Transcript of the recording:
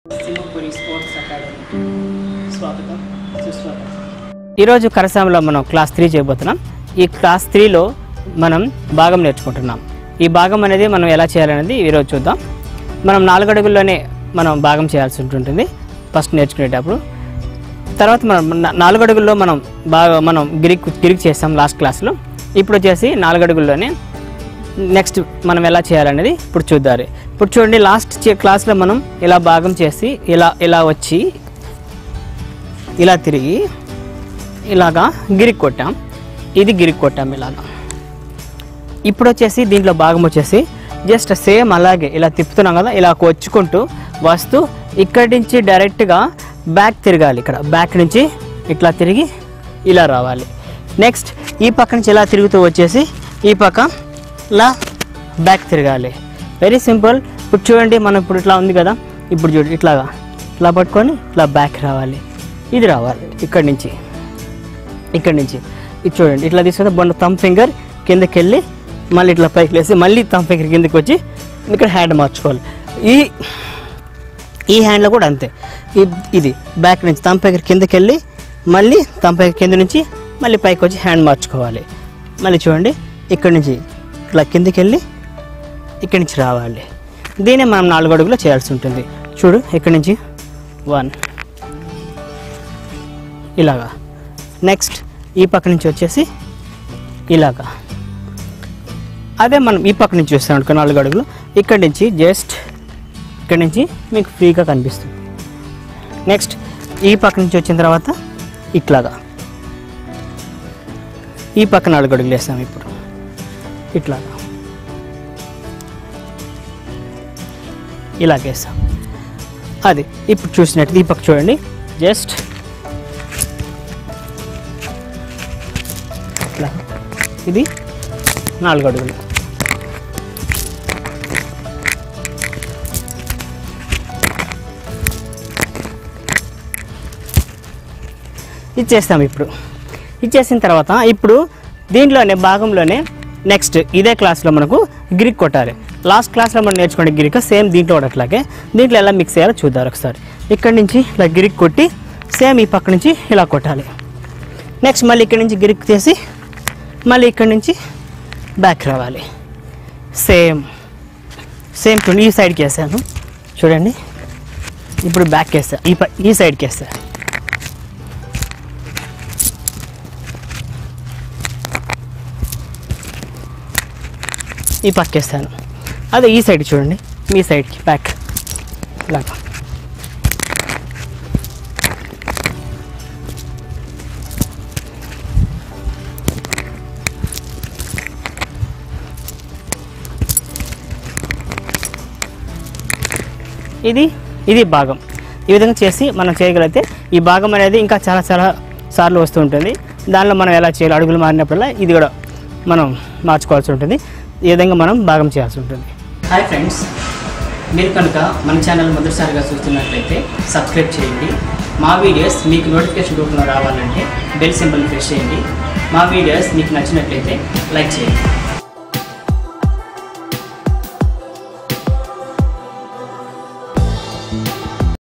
Simhapuri sports academy స్వాగతం సుస్వాగతం ఈరోజు కరసామలో మనం క్లాస్ త్రీ చేయబోతున్నాం ఈ క్లాస్ త్రీలో మనం భాగం నేర్చుకుంటున్నాం ఈ భాగం అనేది మనం ఎలా చేయాలనేది ఈరోజు చూద్దాం మనం నాలుగు అడుగుల్లోనే మనం భాగం చేయాల్సి ఉంటుంది ఫస్ట్ నేర్చుకునేటప్పుడు తర్వాత మనం నా- నాలుగు అడుగుల్లో మనం బాగా మనం గిరిక్ గిరిక్ చేస్తాం లాస్ట్ క్లాస్లో ఇప్పుడు వచ్చేసి నాలుగు అడుగుల్లోనే నెక్స్ట్ మనం ఎలా చేయాలనేది ఇప్పుడు చూద్దారు ఇప్పుడు చూడండి లాస్ట్ చే- క్లాస్లో మనం ఇలా భాగం చేసి ఇలా ఇలా వచ్చి ఇలా తిరిగి ఇలాగా గిరిక్ కొట్టాం ఇది గిరిక్ కొట్టాం ఇలాగా ఇప్పుడు వచ్చేసి దీంట్లో భాగం వచ్చేసి జస్ట్ సేమ్ అలాగే ఇలా తిప్పుతున్నాం కదా ఇలా వచ్చుకుంటూ వస్తూ ఇక్కడి నుంచి డైరెక్ట్గా బ్యాక్ తిరగాలి ఇక్కడ బ్యాక్ నుంచి ఇట్లా తిరిగి ఇలా రావాలి నెక్స్ట్ ఈ పక్క నుంచి ఇలా తిరుగుతూ వచ్చేసి ఈ పక్క ఇలా బ్యాక్ తిరగాలి వెరీ సింపుల్ ఇప్పుడు చూడండి మనం ఇప్పుడు ఇట్లా ఉంది కదా ఇప్పుడు చూడు ఇట్లాగా ఇట్లా పట్టుకొని ఇట్లా బ్యాక్ రావాలి ఇది రావాలి ఇక్కడి నుంచి ఇక్కడి నుంచి ఇది చూడండి ఇట్లా తీసుకుంటే బొండ థమ్ ఫింగర్ కిందకి వెళ్ళి మళ్ళీ ఇట్లా పైకి లేసి మళ్ళీ థమ్ ఫింగర్ కిందకి వచ్చి ఇక్కడ హ్యాండ్ మార్చుకోవాలి ఈ ఈ హ్యాండ్లో కూడా అంతే ఇ- ఇది బ్యాక్ నుంచి థమ్ ఫింగర్ కిందకి వెళ్ళి మళ్ళీ థమ్ ఫింగర్ కింద నుంచి మళ్ళీ పైకి వచ్చి హ్యాండ్ మార్చుకోవాలి మళ్ళీ చూడండి ఇక్కడి నుంచి ఇట్లా కిందకి వెళ్ళి ఇక్కడి నుంచి రావాలి దీనే మనం నాలుగు అడుగులో చేయాల్సి ఉంటుంది చూడు ఇక్కడి నుంచి వన్ ఇలాగా నెక్స్ట్ ఈ పక్క నుంచి వచ్చేసి ఇలాగా అదే మనం ఈ పక్క నుంచి చూస్తాం అనుకో నాలుగు అడుగులు ఇక్కడి నుంచి జస్ట్ ఇక్కడి నుంచి మీకు ఫ్రీగా కనిపిస్తుంది నెక్స్ట్ ఈ పక్క నుంచి వచ్చిన తర్వాత ఇట్లాగా ఈ పక్క నాలుగు అడుగులు వేస్తాం ఇప్పుడు ఇట్లాగా ఇలాగేస్తాం అది ఇప్పుడు చూసినట్టు ఈ పక్క చూడండి జస్ట్ ఇట్లా ఇది నాలుగు అడుగులు ఇచ్చేస్తాం ఇప్పుడు ఇచ్చేసిన తర్వాత ఇప్పుడు దీంట్లోనే భాగంలోనే నెక్స్ట్ ఇదే క్లాస్లో మనకు గిరిక్ కొట్టాలి లాస్ట్ క్లాస్లో మనం నేర్చుకునే గిరిక సేమ్ దీంట్లో కూడా అట్లాగే దీంట్లో ఎలా మిక్స్ చేయాలో చూద్దాం ఒకసారి ఇక్కడి నుంచి ఇలా గిరిక్ కొట్టి సేమ్ ఈ పక్క నుంచి ఇలా కొట్టాలి నెక్స్ట్ మళ్ళీ ఇక్కడి నుంచి గిరిక్ తీసి మళ్ళీ ఇక్కడి నుంచి బ్యాక్ రావాలి సేమ్ సేమ్ చూడండి ఈ సైడ్కి వేసాను చూడండి ఇప్పుడు బ్యాక్ వేస్తా ఈ ప ఈ సైడ్కి వేస్తా ఈ పక్క వేస్తాను అదే ఈ సైడ్ చూడండి మీ సైడ్కి బ్యాక్ ఇలాగా ఇది ఇది భాగం ఈ విధంగా చేసి మనం చేయగలిగితే ఈ భాగం అనేది ఇంకా చాలా చాలా సార్లు వస్తూ ఉంటుంది దానిలో మనం ఎలా చేయాలి అడుగులు మారినప్పుడల్లా ఇది కూడా మనం మార్చుకోవాల్సి ఉంటుంది ఈ విధంగా మనం భాగం చేయాల్సి ఉంటుంది హాయ్ ఫ్రెండ్స్ మీరు కనుక మన ఛానల్ మొదటిసారిగా చూస్తున్నట్లయితే సబ్స్క్రైబ్ చేయండి మా వీడియోస్ మీకు నోటిఫికేషన్ రూపంలో రావాలంటే బెల్ సింబల్ ప్రెస్ చేయండి మా వీడియోస్ మీకు నచ్చినట్లయితే లైక్ చేయండి